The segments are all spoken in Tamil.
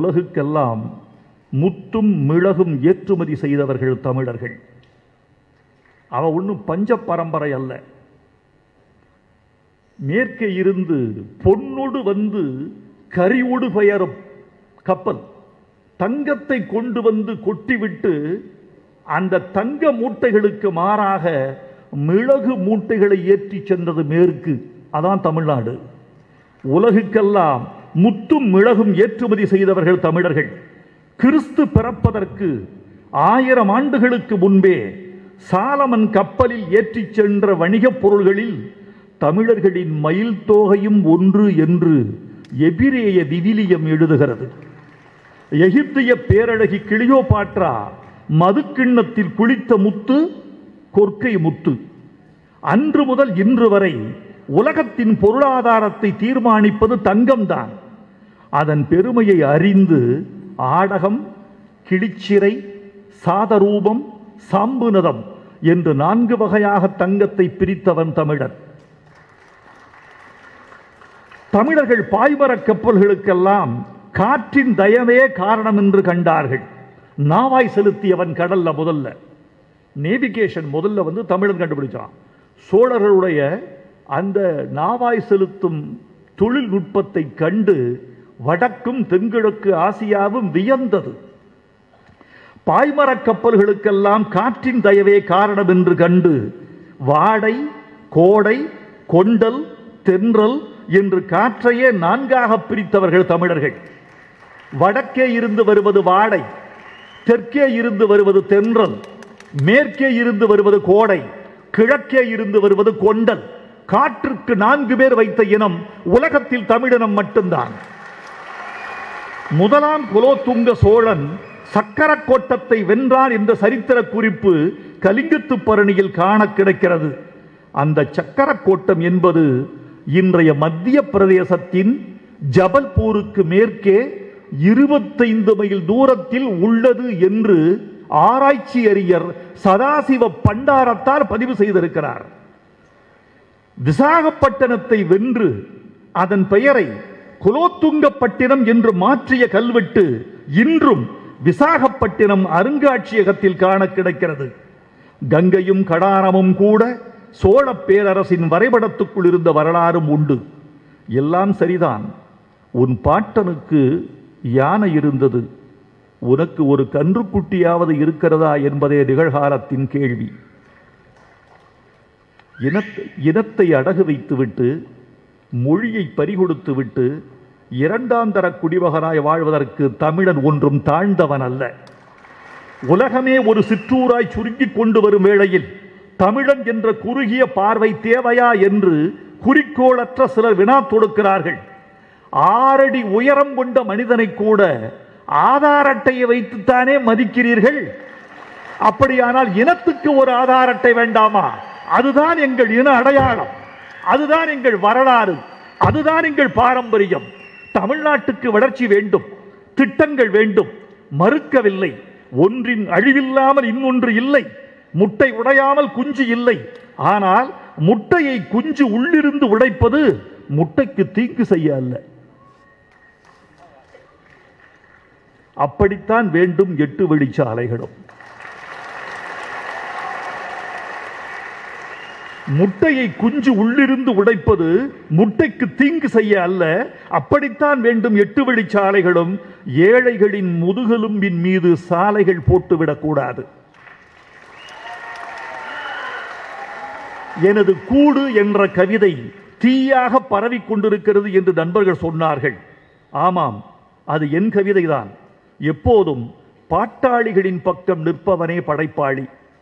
உலகுக்கெல்லாம் முத்தும் மிளகும் ஏற்றுமதி செய்தவர்கள் தமிழர்கள் அவ ஒன்றும் பஞ்ச பரம்பரை அல்ல மேற்கே இருந்து பொன்னொடு வந்து கரிவொடு பெயரும் கப்பல் தங்கத்தை கொண்டு வந்து கொட்டிவிட்டு அந்த தங்க மூட்டைகளுக்கு மாறாக மிளகு மூட்டைகளை ஏற்றி சென்றது மேற்கு அதான் தமிழ்நாடு உலகுக்கெல்லாம் முத்தும் மிளகும் ஏற்றுமதி செய்தவர்கள் தமிழர்கள் கிறிஸ்து பிறப்பதற்கு ஆயிரம் ஆண்டுகளுக்கு முன்பே சாலமன் கப்பலில் ஏற்றிச் சென்ற வணிகப் பொருள்களில் தமிழர்களின் மயில் தோகையும் ஒன்று என்று எபிரேய விவிலியம் எழுதுகிறது எகிப்திய பேரழகி கிளியோபாட்ரா மதுக்கிண்ணத்தில் குளித்த முத்து கொற்கை முத்து அன்று முதல் இன்று வரை உலகத்தின் பொருளாதாரத்தை தீர்மானிப்பது தங்கம்தான் அதன் பெருமையை அறிந்து ஆடகம் கிளிச்சிறை சாதரூபம் சாம்புநதம் என்று நான்கு வகையாக தங்கத்தை பிரித்தவன் தமிழன் தமிழர்கள் பாய்மரக் கப்பல்களுக்கெல்லாம் காற்றின் தயவே காரணம் என்று கண்டார்கள் நாவாய் செலுத்தியவன் கடல்ல முதல்ல நேவிகேஷன் முதல்ல வந்து தமிழன் கண்டுபிடிச்சான் சோழர்களுடைய அந்த நாவாய் செலுத்தும் தொழில்நுட்பத்தை கண்டு வடக்கும் தென்கிழக்கு ஆசியாவும் வியந்தது பாய்மரக் கப்பல்களுக்கெல்லாம் காற்றின் தயவே காரணம் என்று கண்டு வாடை கோடை கொண்டல் தென்றல் என்று காற்றையே நான்காக பிரித்தவர்கள் தமிழர்கள் வடக்கே இருந்து வருவது வாடை தெற்கே இருந்து வருவது தென்றல் மேற்கே இருந்து வருவது கோடை கிழக்கே இருந்து வருவது கொண்டல் காற்றுக்கு நான்கு பேர் வைத்த இனம் உலகத்தில் தமிழினம் மட்டும்தான் முதலாம் குலோத்துங்க சோழன் சக்கரக் கோட்டத்தை வென்றான் என்ற சரித்திர குறிப்பு கலிங்கத்து பரணியில் காண கிடைக்கிறது அந்த சக்கரக் கோட்டம் என்பது இன்றைய மத்திய பிரதேசத்தின் ஜபல்பூருக்கு மேற்கே இருபத்தைந்து மைல் தூரத்தில் உள்ளது என்று ஆராய்ச்சி அறிஞர் சதாசிவ பண்டாரத்தார் பதிவு செய்திருக்கிறார் விசாகப்பட்டினத்தை வென்று அதன் பெயரை குலோத்துங்கப்பட்டினம் என்று மாற்றிய கல்வெட்டு இன்றும் விசாகப்பட்டினம் அருங்காட்சியகத்தில் காண கிடைக்கிறது கங்கையும் கடாரமும் கூட சோழ பேரரசின் வரைபடத்துக்குள் இருந்த வரலாறும் உண்டு எல்லாம் சரிதான் உன் பாட்டனுக்கு யானை இருந்தது உனக்கு ஒரு கன்றுக்குட்டியாவது இருக்கிறதா என்பதே நிகழ்காலத்தின் கேள்வி இனத்தை இனத்தை அடகு வைத்துவிட்டு மொழியை பறிகொடுத்துவிட்டு இரண்டாம் தர குடிமகனாய் வாழ்வதற்கு தமிழன் ஒன்றும் தாழ்ந்தவன் அல்ல உலகமே ஒரு சிற்றூராய் சுருங்கிக் கொண்டு வரும் வேளையில் தமிழன் என்ற குறுகிய பார்வை தேவையா என்று குறிக்கோளற்ற சிலர் வினா தொடுக்கிறார்கள் ஆறடி உயரம் கொண்ட மனிதனை கூட ஆதார் அட்டையை வைத்துத்தானே மதிக்கிறீர்கள் அப்படியானால் இனத்துக்கு ஒரு ஆதார் அட்டை வேண்டாமா அதுதான் எங்கள் இன அடையாளம் அதுதான் எங்கள் வரலாறு அதுதான் எங்கள் பாரம்பரியம் தமிழ்நாட்டுக்கு வளர்ச்சி வேண்டும் திட்டங்கள் வேண்டும் மறுக்கவில்லை ஒன்றின் அழிவில்லாமல் இன்னொன்று இல்லை முட்டை உடையாமல் குஞ்சு இல்லை ஆனால் முட்டையை குஞ்சு உள்ளிருந்து உடைப்பது முட்டைக்கு தீங்கு செய்ய அல்ல அப்படித்தான் வேண்டும் எட்டு வெளிச்சாலைகளும் முட்டையை குஞ்சு உள்ளிருந்து உடைப்பது முட்டைக்கு தீங்கு செய்ய அல்ல அப்படித்தான் வேண்டும் எட்டு வழிச்சாலைகளும் ஏழைகளின் முதுகெலும்பின் மீது சாலைகள் போட்டுவிடக்கூடாது எனது கூடு என்ற கவிதை தீயாக பரவிக் கொண்டிருக்கிறது என்று நண்பர்கள் சொன்னார்கள் ஆமாம் அது என் கவிதைதான் எப்போதும் பாட்டாளிகளின் பக்கம் நிற்பவனே படைப்பாளி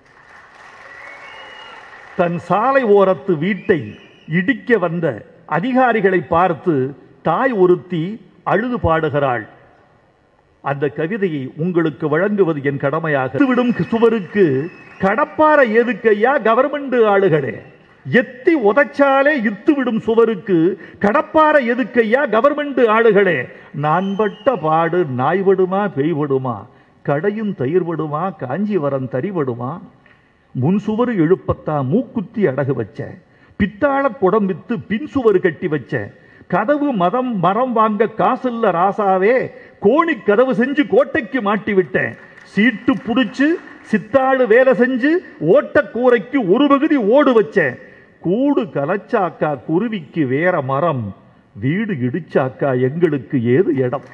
தன் சாலை ஓரத்து வீட்டை இடிக்க வந்த அதிகாரிகளை பார்த்து தாய் ஒருத்தி அழுது பாடுகிறாள் அந்த கவிதையை உங்களுக்கு வழங்குவது என் கடமையாக விடும் சுவருக்கு கடப்பார எதுக்கையா கவர்மெண்ட் ஆளுகளே எத்தி உதைச்சாலே இத்து விடும் சுவருக்கு கடப்பார எதுக்கையா கவர்மெண்ட் ஆளுகளே நான் பட்ட பாடு நாய்படுமா பெய்படுமா கடையும் தயிர்படுமா காஞ்சிவரம் தறிபடுமா முன் சுவர் எழுப்பத்தா மூக்குத்தி அடகு வச்ச பித்தாள குடம் வித்து பின் சுவர் கட்டி வச்ச கதவு மதம் மரம் வாங்க காசில்ல ராசாவே கோணி கதவு செஞ்சு கோட்டைக்கு மாட்டி விட்டேன் சீட்டு புடிச்சு சித்தாளு வேலை செஞ்சு ஓட்டக்கூரைக்கு ஒரு பகுதி ஓடு வச்சேன் கூடு கலச்சாக்கா குருவிக்கு வேற மரம் வீடு இடிச்சாக்கா எங்களுக்கு ஏது இடம்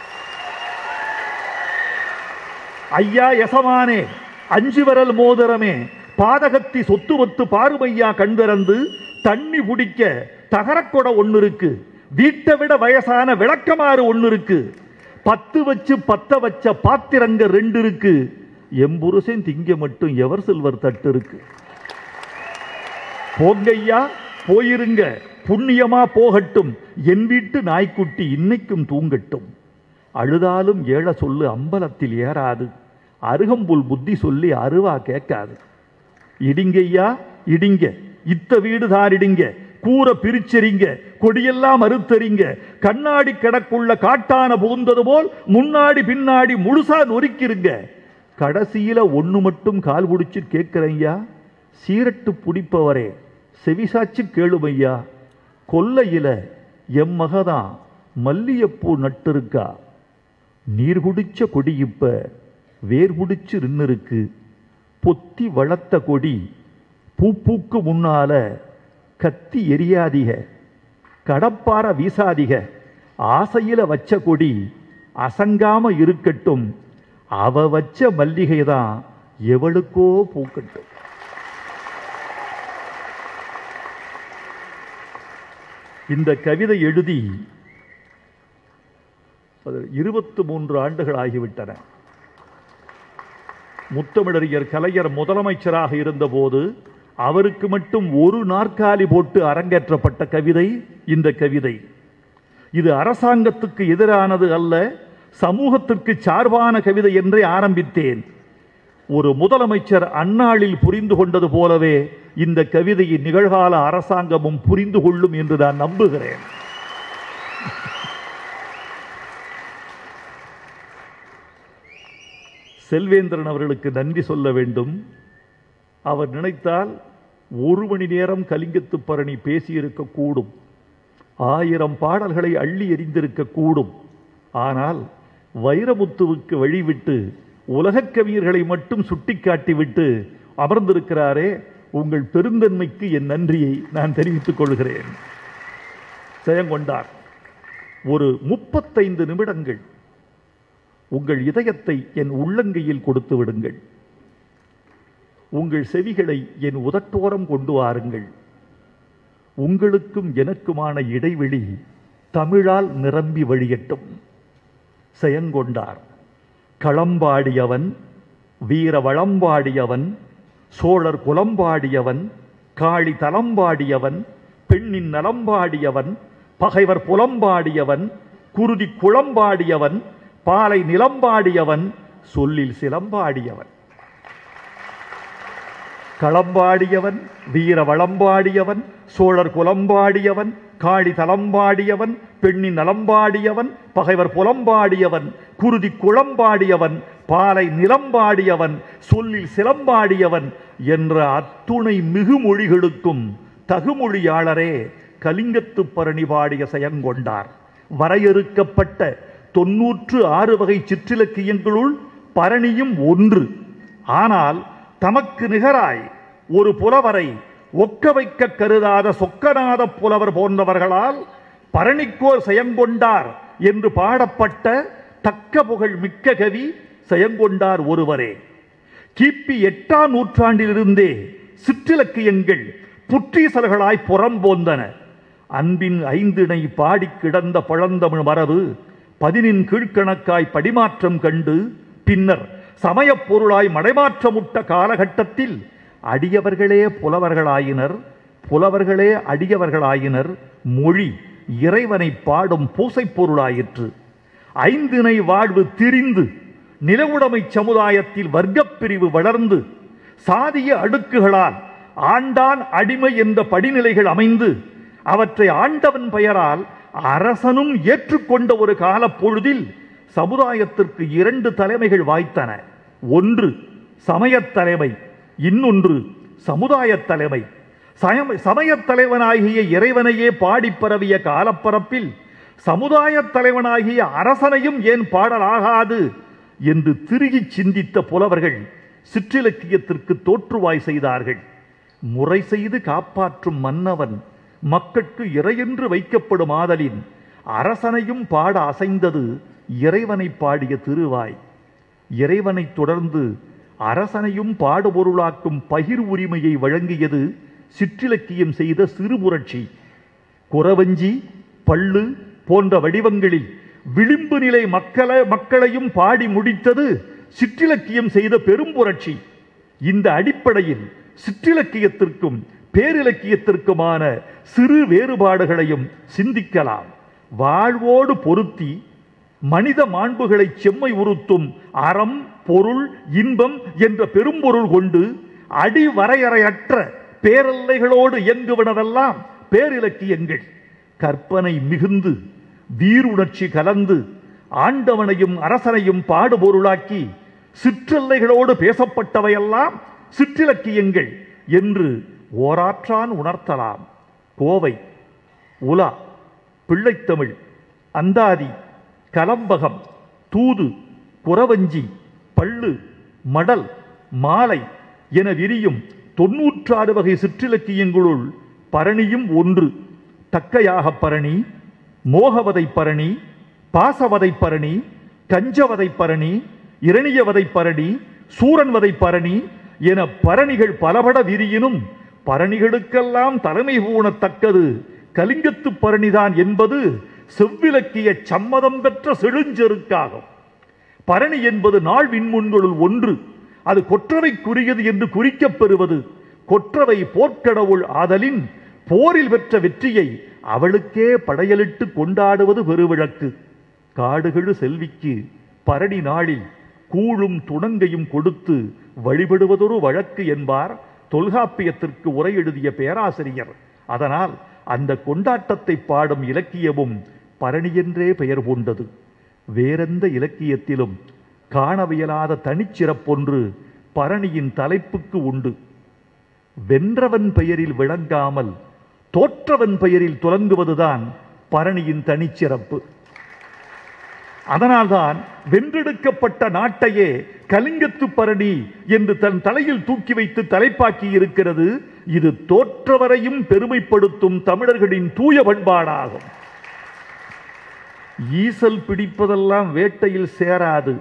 ஐயா எசமானே அஞ்சு விரல் மோதிரமே பாதகத்தி சொத்து வத்து பாருமையா கண் திறந்து தண்ணி புடிக்க தகரக்கொடை ஒண்ணு இருக்கு வீட்டை விட வயசான விளக்கமாறு ஒண்ணு இருக்கு பத்து வச்சு பத்த வச்ச பாத்திரங்க ரெண்டு இருக்கு எம்புருஷன் திங்க மட்டும் எவர் சில்வர் தட்டு இருக்கு போங்கய்யா போயிருங்க புண்ணியமா போகட்டும் என் வீட்டு நாய்க்குட்டி இன்னைக்கும் தூங்கட்டும் அழுதாலும் ஏழ சொல்லு அம்பலத்தில் ஏறாது அருகம்புல் புத்தி சொல்லி அருவா கேட்காது இடிங்கய்யா இடிங்க இத்த வீடு தாரிடிங்க கூரை பிரிச்செறிங்க கொடியெல்லாம் அறுத்தறிங்க கண்ணாடி கிடக்குள்ள காட்டான புகுந்தது போல் முன்னாடி பின்னாடி முழுசா நொறுக்கிருங்க கடைசியில ஒண்ணு மட்டும் கால் பிடிச்சு கேட்கிறேன்யா சீரட்டு பிடிப்பவரே செவிசாச்சு கேளுமையா கொல்லையில எம் மகதான் மல்லியப்பூ நட்டிருக்கா நீர் குடிச்ச கொடி இப்ப வேர் குடிச்சு நின்னுருக்கு பொத்தி வளர்த்த கொடி பூ பூக்கு முன்னால கத்தி எரியாதிக கடப்பார வீசாதிக ஆசையில வச்ச கொடி அசங்காம இருக்கட்டும் அவ வச்ச மல்லிகை தான் எவளுக்கோ பூக்கட்டும் இந்த கவிதை எழுதி இருபத்து மூன்று ஆண்டுகள் ஆகிவிட்டன முத்தமிழறிஞர் கலைஞர் முதலமைச்சராக இருந்தபோது அவருக்கு மட்டும் ஒரு நாற்காலி போட்டு அரங்கேற்றப்பட்ட கவிதை இந்த கவிதை இது அரசாங்கத்துக்கு எதிரானது அல்ல சமூகத்திற்கு சார்பான கவிதை என்றே ஆரம்பித்தேன் ஒரு முதலமைச்சர் அந்நாளில் புரிந்து கொண்டது போலவே இந்த கவிதையை நிகழ்கால அரசாங்கமும் புரிந்து கொள்ளும் என்று நான் நம்புகிறேன் செல்வேந்திரன் அவர்களுக்கு நன்றி சொல்ல வேண்டும் அவர் நினைத்தால் ஒரு மணி நேரம் கலிங்கத்து பரணி பேசியிருக்க கூடும் ஆயிரம் பாடல்களை அள்ளி எறிந்திருக்க கூடும் ஆனால் வைரமுத்துவுக்கு வழிவிட்டு உலகக் கவிஞர்களை மட்டும் சுட்டிக்காட்டிவிட்டு அமர்ந்திருக்கிறாரே உங்கள் பெருந்தன்மைக்கு என் நன்றியை நான் தெரிவித்துக் கொள்கிறேன் செயங்கொண்டார் ஒரு முப்பத்தைந்து நிமிடங்கள் உங்கள் இதயத்தை என் உள்ளங்கையில் கொடுத்து விடுங்கள் உங்கள் செவிகளை என் உதட்டோரம் கொண்டு வாருங்கள் உங்களுக்கும் எனக்குமான இடைவெளி தமிழால் நிரம்பி வழியட்டும் செயங்கொண்டார் களம்பாடியவன் வீர வளம்பாடியவன் சோழர் குலம்பாடியவன் காளி தலம்பாடியவன் பெண்ணின் நலம்பாடியவன் பகைவர் புலம்பாடியவன் குருதி குளம்பாடியவன் பாலை நிலம்பாடியவன் சொல்லில் சிலம்பாடியவன் களம்பாடியவன் வீர வளம்பாடியவன் சோழர் குலம்பாடியவன் காளி தலம்பாடியவன் பெண்ணின் நலம்பாடியவன் பகைவர் புலம்பாடியவன் குருதி குளம்பாடியவன் பாலை நிலம்பாடியவன் சொல்லில் சிலம்பாடியவன் என்ற அத்துணை மிகுமொழிகளுக்கும் தகுமொழியாளரே கலிங்கத்து பரணி பாடிய செயங்கொண்டார் வரையறுக்கப்பட்ட தொன்னூற்று ஆறு வகை சிற்றிலக்கியங்களுள் பரணியும் ஒன்று ஆனால் தமக்கு நிகராய் ஒரு புலவரை ஒக்க வைக்க கருதாத சொக்கநாத புலவர் போன்றவர்களால் பரணிக்கோர் செயங்கொண்டார் என்று பாடப்பட்ட தக்க புகழ் மிக்க கவி செயங்கொண்டார் ஒருவரே கிபி எட்டாம் நூற்றாண்டிலிருந்தே சிற்றிலக்கியங்கள் புற்றீசல்களாய் புறம்போந்தன அன்பின் ஐந்திணை பாடி கிடந்த பழந்தமிழ் மரபு பதினின் கீழ்கணக்காய் படிமாற்றம் கண்டு பின்னர் சமயப் பொருளாய் மடைமாற்றமுட்ட காலகட்டத்தில் அடியவர்களே புலவர்களாயினர் புலவர்களே அடியவர்களாயினர் மொழி இறைவனை பாடும் பூசைப் பொருளாயிற்று ஐந்திணை வாழ்வு திரிந்து நிலவுடைமை சமுதாயத்தில் வர்க்கப் பிரிவு வளர்ந்து சாதிய அடுக்குகளால் ஆண்டான் அடிமை என்ற படிநிலைகள் அமைந்து அவற்றை ஆண்டவன் பெயரால் அரசனும் ஏற்றுக்கொண்ட ஒரு காலப்பொழுதில் சமுதாயத்திற்கு இரண்டு தலைமைகள் வாய்த்தன ஒன்று சமயத் தலைமை இன்னொன்று சமுதாயத் தலைமை சமய சமயத் தலைவனாகிய இறைவனையே பாடிப் பரவிய காலப்பரப்பில் சமுதாயத் தலைவனாகிய அரசனையும் ஏன் பாடலாகாது என்று திருகிச் சிந்தித்த புலவர்கள் சிற்றிலக்கியத்திற்கு தோற்றுவாய் செய்தார்கள் முறை செய்து காப்பாற்றும் மன்னவன் மக்கட்கு இறையென்று வைக்கப்படும் ஆதலின் அரசனையும் பாட அசைந்தது இறைவனை பாடிய திருவாய் இறைவனைத் தொடர்ந்து அரசனையும் பாடுபொருளாக்கும் பகிர் உரிமையை வழங்கியது சிற்றிலக்கியம் செய்த சிறுபுரட்சி குறவஞ்சி பள்ளு போன்ற வடிவங்களில் விளிம்பு நிலை மக்கள மக்களையும் பாடி முடித்தது சிற்றிலக்கியம் செய்த பெரும்புரட்சி இந்த அடிப்படையில் சிற்றிலக்கியத்திற்கும் பேரிலக்கியத்திற்குமான சிறு வேறுபாடுகளையும் சிந்திக்கலாம் வாழ்வோடு பொருத்தி மனித மாண்புகளை செம்மை உறுத்தும் அறம் பொருள் இன்பம் என்ற பெரும்பொருள் கொண்டு அடி வரையறையற்ற பேரல்லைகளோடு இயங்குவனவெல்லாம் பேரிலக்கியங்கள் கற்பனை மிகுந்து வீருணர்ச்சி கலந்து ஆண்டவனையும் அரசனையும் பாடுபொருளாக்கி சிற்றெல்லைகளோடு பேசப்பட்டவையெல்லாம் சிற்றிலக்கியங்கள் என்று ஓராற்றான் உணர்த்தலாம் கோவை உலா பிள்ளைத்தமிழ் அந்தாதி கலம்பகம் தூது குறவஞ்சி பள்ளு மடல் மாலை என விரியும் தொன்னூற்றாறு வகை சிற்றிலக்கியங்களுள் பரணியும் ஒன்று தக்கையாக பரணி மோகவதை பரணி பாசவதை பரணி கஞ்சவதை பரணி இரணியவதை பரணி சூரன்வதை பரணி என பரணிகள் பலபட விரியினும் பரணிகளுக்கெல்லாம் தலைமை பூணத்தக்கது கலிங்கத்து பரணிதான் என்பது செவ்விலக்கிய சம்மதம் பெற்ற செழுஞ்செருக்காகும் பரணி என்பது நாள் விண்முன்களுள் ஒன்று அது கொற்றவைக்குரியது என்று குறிக்கப் பெறுவது கொற்றவை போர்க்கடவுள் ஆதலின் போரில் பெற்ற வெற்றியை அவளுக்கே படையலிட்டு கொண்டாடுவது பெருவிளக்கு காடுகழு செல்விக்கு பரணி நாளில் கூழும் துணங்கையும் கொடுத்து வழிபடுவதொரு வழக்கு என்பார் தொல்காப்பியத்திற்கு உரை எழுதிய பேராசிரியர் அதனால் அந்த கொண்டாட்டத்தை பாடும் இலக்கியமும் பரணி என்றே பெயர் கொண்டது வேறெந்த இலக்கியத்திலும் காணவியலாத தனிச்சிறப்பொன்று பரணியின் தலைப்புக்கு உண்டு வென்றவன் பெயரில் விளங்காமல் தோற்றவன் பெயரில் துலங்குவதுதான் பரணியின் தனிச்சிறப்பு அதனால்தான் வென்றெடுக்கப்பட்ட நாட்டையே கலிங்கத்து பரணி என்று தன் தலையில் தூக்கி வைத்து தலைப்பாக்கி இருக்கிறது இது தோற்றவரையும் பெருமைப்படுத்தும் தமிழர்களின் தூய பண்பாடாகும் ஈசல் பிடிப்பதெல்லாம் வேட்டையில் சேராது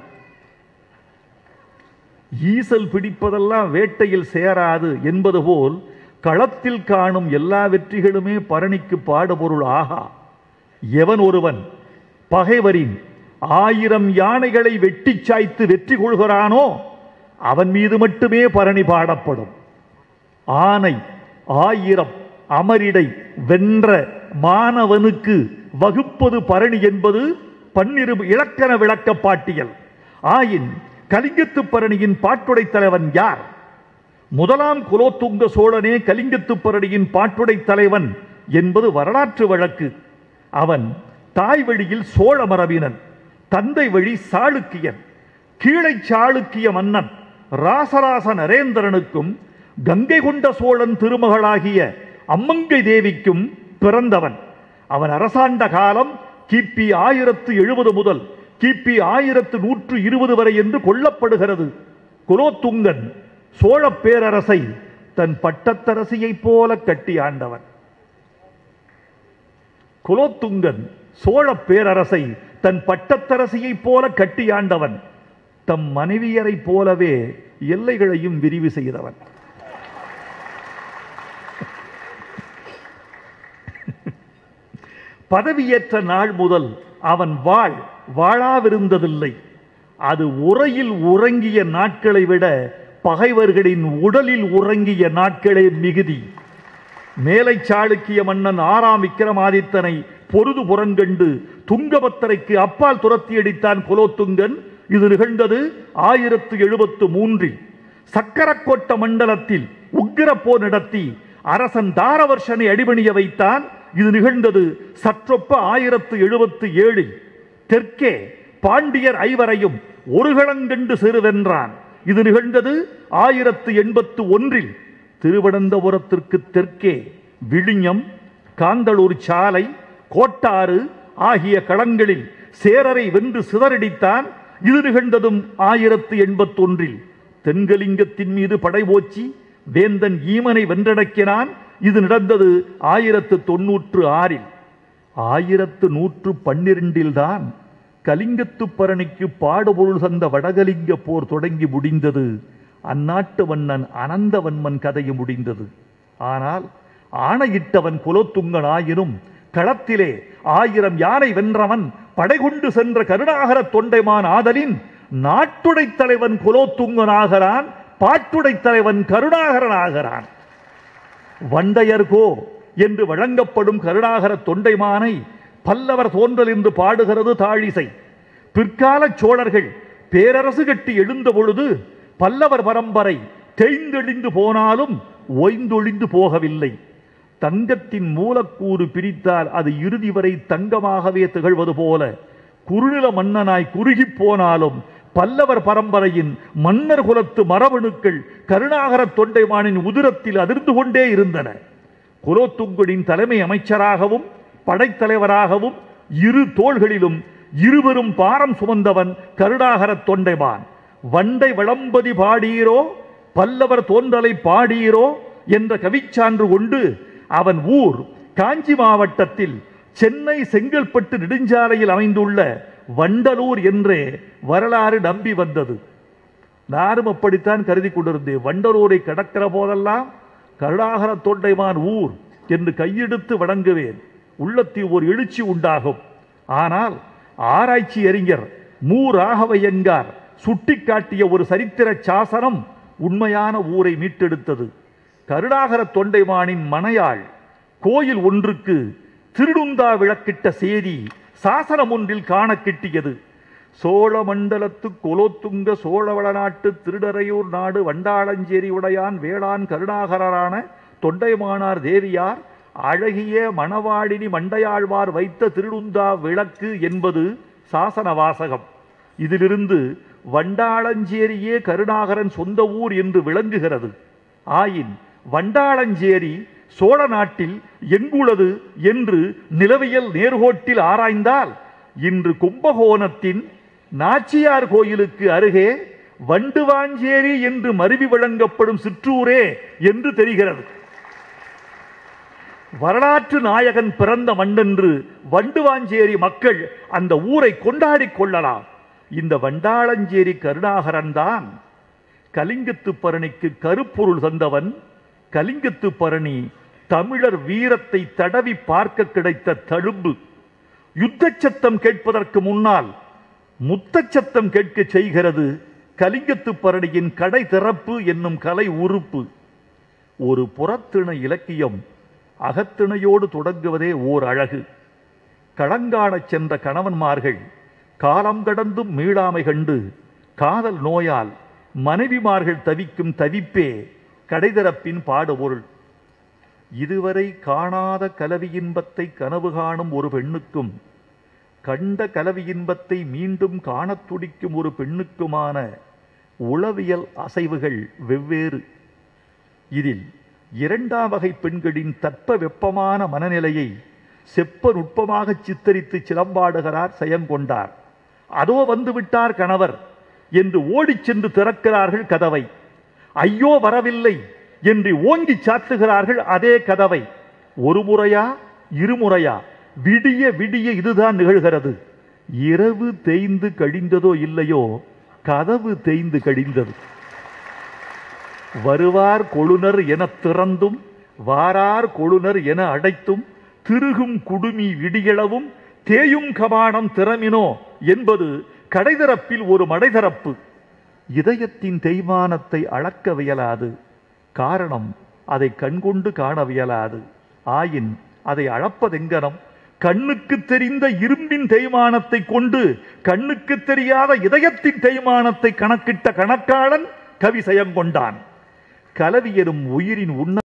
ஈசல் பிடிப்பதெல்லாம் வேட்டையில் சேராது என்பது போல் களத்தில் காணும் எல்லா வெற்றிகளுமே பரணிக்கு பாடுபொருள் ஆகா எவன் ஒருவன் பகைவரின் ஆயிரம் யானைகளை வெட்டி சாய்த்து வெற்றி கொள்கிறானோ அவன் மீது மட்டுமே பரணி பாடப்படும் ஆனை ஆயிரம் அமரிடை வென்ற மாணவனுக்கு வகுப்பது பரணி என்பது பன்னிரு இலக்கண விளக்க பாட்டியல் ஆயின் கலிங்கத்து பரணியின் பாட்டுடை தலைவன் யார் முதலாம் குலோத்துங்க சோழனே கலிங்கத்து பரணியின் பாட்டுடை தலைவன் என்பது வரலாற்று வழக்கு அவன் தாய் வழியில் சோழ மரபினன் தந்தை வழி சாளுக்கியன் கீழை சாளுக்கிய மன்னன் ராசராச நரேந்திரனுக்கும் கங்கை கொண்ட சோழன் திருமகளாகிய அம்மங்கை தேவிக்கும் பிறந்தவன் அவன் அரசாண்ட காலம் கிபி ஆயிரத்து எழுபது முதல் கிபி ஆயிரத்து நூற்று இருபது வரை என்று கொல்லப்படுகிறது குலோத்துங்கன் சோழ பேரரசை தன் பட்டத்தரசியைப் போல கட்டி ஆண்டவன் குலோத்துங்கன் சோழ பேரரசை தன் பட்டத்தரசியைப் போல கட்டி ஆண்டவன் தம் மனைவியரைப் போலவே எல்லைகளையும் விரிவு செய்தவன் பதவியேற்ற நாள் முதல் அவன் வாழ் வாழாவிருந்ததில்லை அது உரையில் உறங்கிய நாட்களை விட பகைவர்களின் உடலில் உறங்கிய நாட்களே மிகுதி மேலை சாளுக்கிய மன்னன் ஆறாம் விக்கிரமாதித்தனை பொருது புறங்கண்டு துங்கபத்தரைக்கு அப்பால் துரத்தி அடித்தான் குலோத்துங்கன் இது நிகழ்ந்தது ஆயிரத்து எழுபத்து மூன்றில் சக்கரக்கோட்ட மண்டலத்தில் உக்கிர போர் நடத்தி அரசன் தாரவர்ஷனை அடிபணிய வைத்தான் இது நிகழ்ந்தது சற்றொப்ப ஆயிரத்து எழுபத்து ஏழில் தெற்கே பாண்டியர் ஐவரையும் ஒரு களங்கண்டு சிறுவென்றான் இது நிகழ்ந்தது ஆயிரத்து எண்பத்து ஒன்றில் திருவனந்தபுரத்திற்கு தெற்கே விழிஞம் காந்தளூர் சாலை கோட்டாறு ஆகிய களங்களில் சேரரை வென்று சிதறடித்தான் இது நிகழ்ந்ததும் ஆயிரத்து எண்பத்தொன்றில் தென்கலிங்கத்தின் மீது படைபோச்சி வேந்தன் ஈமனை வென்றடக்கினான் இது நடந்தது ஆயிரத்து தொன்னூற்று ஆறில் ஆயிரத்து நூற்று பன்னிரண்டில்தான் கலிங்கத்து பரணிக்கு பாடுபொருள் தந்த வடகலிங்க போர் தொடங்கி முடிந்தது அந்நாட்டு மன்னன் அனந்தவன்மன் கதையும் முடிந்தது ஆனால் ஆணையிட்டவன் குலோத்துங்கன் ஆயினும் களத்திலே ஆயிரம் யானை வென்றவன் படைகொண்டு சென்ற கருணாகர தொண்டைமான் ஆதலின் நாட்டுடை தலைவன் குலோத்துங்கன் ஆகிறான் பாட்டுடை தலைவன் கருணாகரன் ஆகிறான் வண்டையர்கோ என்று வழங்கப்படும் கருணாகர தொண்டைமானை பல்லவர் தோன்றல் என்று பாடுகிறது தாழிசை பிற்கால சோழர்கள் பேரரசு கட்டி எழுந்த பொழுது பல்லவர் பரம்பரை தேய்ந்தெழிந்து போனாலும் ஓய்ந்தொழிந்து போகவில்லை தங்கத்தின் மூலக்கூறு பிரித்தால் அது இறுதி வரை தங்கமாகவே திகழ்வது போல குறுநில மன்னனாய் குறுகிப் போனாலும் பல்லவர் பரம்பரையின் மன்னர் குலத்து மரபணுக்கள் கருணாகர தொண்டைமானின் உதிரத்தில் அதிர்ந்து கொண்டே இருந்தன குலோத்துங்கனின் தலைமை அமைச்சராகவும் படைத்தலைவராகவும் இரு தோள்களிலும் இருவரும் பாரம் சுமந்தவன் கருணாகர தொண்டைமான் வண்டை விளம்பதி பாடீரோ பல்லவர் தோன்றலை பாடீரோ என்ற கவிச்சான்று கொண்டு அவன் ஊர் காஞ்சி மாவட்டத்தில் சென்னை செங்கல்பட்டு நெடுஞ்சாலையில் அமைந்துள்ள வண்டலூர் என்றே வரலாறு நம்பி வந்தது நானும் அப்படித்தான் கருதி கொண்டிருந்தேன் வண்டலூரை கடக்கிற போதெல்லாம் கருணாகர தொண்டைமான் ஊர் என்று கையெடுத்து வணங்குவேன் உள்ளத்தில் ஒரு எழுச்சி உண்டாகும் ஆனால் ஆராய்ச்சி அறிஞர் மு ராகவையங்கார் சுட்டிக்காட்டிய ஒரு சரித்திர சாசனம் உண்மையான ஊரை மீட்டெடுத்தது கருணாகர தொண்டைமானின் மனையாள் கோயில் ஒன்றுக்கு திருடுந்தா விளக்கிட்ட செய்தி சாசனம் ஒன்றில் காண கிட்டியது சோழ மண்டலத்து கொலோத்துங்க சோழவள நாட்டு திருடரையூர் நாடு வண்டாளஞ்சேரி உடையான் வேளாண் கருணாகரரான தொண்டைமானார் தேவியார் அழகிய மணவாடினி மண்டையாழ்வார் வைத்த திருடுந்தா விளக்கு என்பது சாசன வாசகம் இதிலிருந்து வண்டாளஞ்சேரியே கருணாகரன் சொந்த ஊர் என்று விளங்குகிறது ஆயின் வண்டாளஞ்சேரி சோழ நாட்டில் எங்குள்ளது என்று நிலவியல் நேர்கோட்டில் ஆராய்ந்தால் இன்று கும்பகோணத்தின் நாச்சியார் கோயிலுக்கு அருகே வண்டுவாஞ்சேரி என்று மருவி வழங்கப்படும் சிற்றூரே என்று தெரிகிறது வரலாற்று நாயகன் பிறந்த மண்ணென்று வண்டுவாஞ்சேரி மக்கள் அந்த ஊரை கொண்டாடிக் கொள்ளலாம் இந்த வண்டாளஞ்சேரி கருணாகரன் தான் கலிங்கத்து பரணிக்கு கருப்பொருள் தந்தவன் கலிங்கத்து பரணி தமிழர் வீரத்தை தடவி பார்க்க கிடைத்த தழும்பு யுத்த சத்தம் கேட்பதற்கு முன்னால் முத்தச்சத்தம் கேட்க செய்கிறது கலிங்கத்து பரணியின் கடை திறப்பு என்னும் கலை உறுப்பு ஒரு புறத்திணை இலக்கியம் அகத்திணையோடு தொடங்குவதே ஓர் அழகு களங்காணச் சென்ற கணவன்மார்கள் காலம் கடந்தும் மீளாமை கண்டு காதல் நோயால் மனைவிமார்கள் தவிக்கும் தவிப்பே கடைதிறப்பின் பாடுபொருள் இதுவரை காணாத கலவி இன்பத்தை கனவு காணும் ஒரு பெண்ணுக்கும் கண்ட கலவி இன்பத்தை மீண்டும் காணத் துடிக்கும் ஒரு பெண்ணுக்குமான உளவியல் அசைவுகள் வெவ்வேறு இதில் இரண்டாம் வகை பெண்களின் தட்ப வெப்பமான மனநிலையை செப்ப நுட்பமாக சித்தரித்து சிலம்பாடுகிறார் செயங்கொண்டார் அதோ வந்து விட்டார் கணவர் என்று ஓடிச் சென்று திறக்கிறார்கள் கதவை ஐயோ வரவில்லை என்று ஓங்கி சாத்துகிறார்கள் அதே கதவை ஒரு முறையா இருமுறையா விடிய விடிய இதுதான் நிகழ்கிறது இரவு தேய்ந்து கழிந்ததோ இல்லையோ கதவு தேய்ந்து கழிந்தது வருவார் கொழுனர் எனத் திறந்தும் வாரார் கொழுனர் என அடைத்தும் திருகும் குடுமி விடியளவும் தேயும் கபாடம் திறமினோ என்பது கடைதரப்பில் ஒரு மடைதரப்பு இதயத்தின் தேய்மானத்தை அளக்கவியலாது காரணம் அதை கண்கொண்டு காணவியலாது ஆயின் அதை அளப்பதெங்கனம் கண்ணுக்கு தெரிந்த இரும்பின் தேய்மானத்தை கொண்டு கண்ணுக்கு தெரியாத இதயத்தின் தேய்மானத்தை கணக்கிட்ட கணக்காளன் கவி செயங்கொண்டான் கலவி எனும் உயிரின் உண்ண